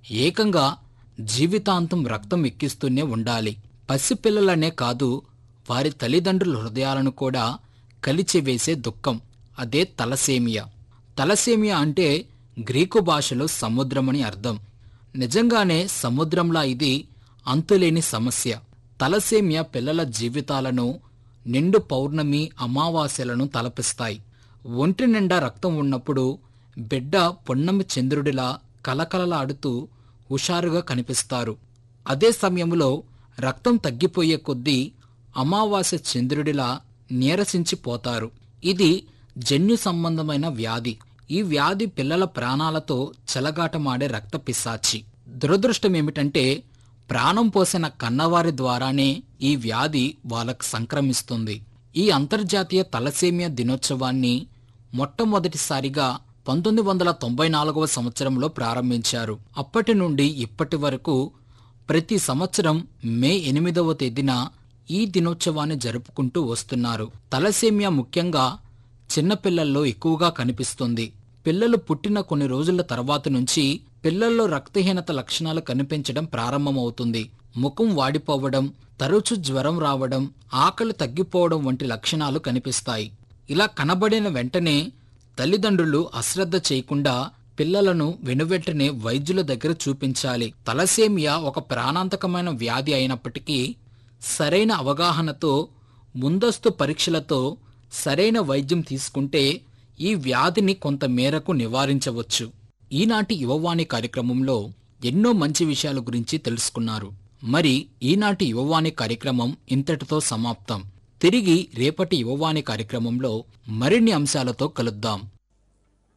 ఏకంగా జీవితాంతం రక్తం ఎక్కిస్తూనే ఉండాలి పసిపిల్లలనే కాదు వారి తల్లిదండ్రుల హృదయాలను కూడా కలిచివేసే దుఃఖం అదే తలసేమియా తలసేమియా అంటే గ్రీకు భాషలో సముద్రమని అర్థం నిజంగానే సముద్రంలా ఇది అంతులేని సమస్య తలసేమియా పిల్లల జీవితాలను నిండు పౌర్ణమి అమావాస్యలను తలపిస్తాయి ఒంటి నిండా రక్తం ఉన్నప్పుడు బిడ్డ పొన్నమి చంద్రుడిలా కలకలలాడుతూ హుషారుగా కనిపిస్తారు అదే సమయంలో రక్తం తగ్గిపోయే కొద్దీ అమావాస్య చంద్రుడిలా నీరసించిపోతారు ఇది జన్యు సంబంధమైన వ్యాధి ఈ వ్యాధి పిల్లల ప్రాణాలతో చెలగాటమాడే రక్త పిశాచి దురదృష్టమేమిటంటే ప్రాణం పోసిన కన్నవారి ద్వారానే ఈ వ్యాధి వాళ్ళకు సంక్రమిస్తుంది ఈ అంతర్జాతీయ తలసేమియా దినోత్సవాన్ని మొట్టమొదటిసారిగా పంతొమ్మిది వందల తొంభై నాలుగవ సంవత్సరంలో ప్రారంభించారు అప్పటి నుండి ఇప్పటి వరకు ప్రతి సంవత్సరం మే ఎనిమిదవ తేదీన ఈ దినోత్సవాన్ని జరుపుకుంటూ వస్తున్నారు తలసేమియా ముఖ్యంగా చిన్నపిల్లల్లో ఎక్కువగా కనిపిస్తుంది పిల్లలు పుట్టిన కొన్ని రోజుల తర్వాత నుంచి పిల్లల్లో రక్తహీనత లక్షణాలు కనిపించడం ప్రారంభమవుతుంది ముఖం వాడిపోవడం తరచు జ్వరం రావడం ఆకలి తగ్గిపోవడం వంటి లక్షణాలు కనిపిస్తాయి ఇలా కనబడిన వెంటనే తల్లిదండ్రులు అశ్రద్ధ చేయకుండా పిల్లలను వెనువెంటనే వైద్యుల దగ్గర చూపించాలి తలసేమియా ఒక ప్రాణాంతకమైన వ్యాధి అయినప్పటికీ సరైన అవగాహనతో ముందస్తు పరీక్షలతో సరైన వైద్యం తీసుకుంటే ఈ వ్యాధిని కొంత మేరకు నివారించవచ్చు ఈనాటి యువవాణి కార్యక్రమంలో ఎన్నో మంచి విషయాల గురించి తెలుసుకున్నారు మరి ఈనాటి యువవాణి కార్యక్రమం ఇంతటితో సమాప్తం తిరిగి రేపటి యువవాణి కార్యక్రమంలో మరిన్ని అంశాలతో కలుద్దాం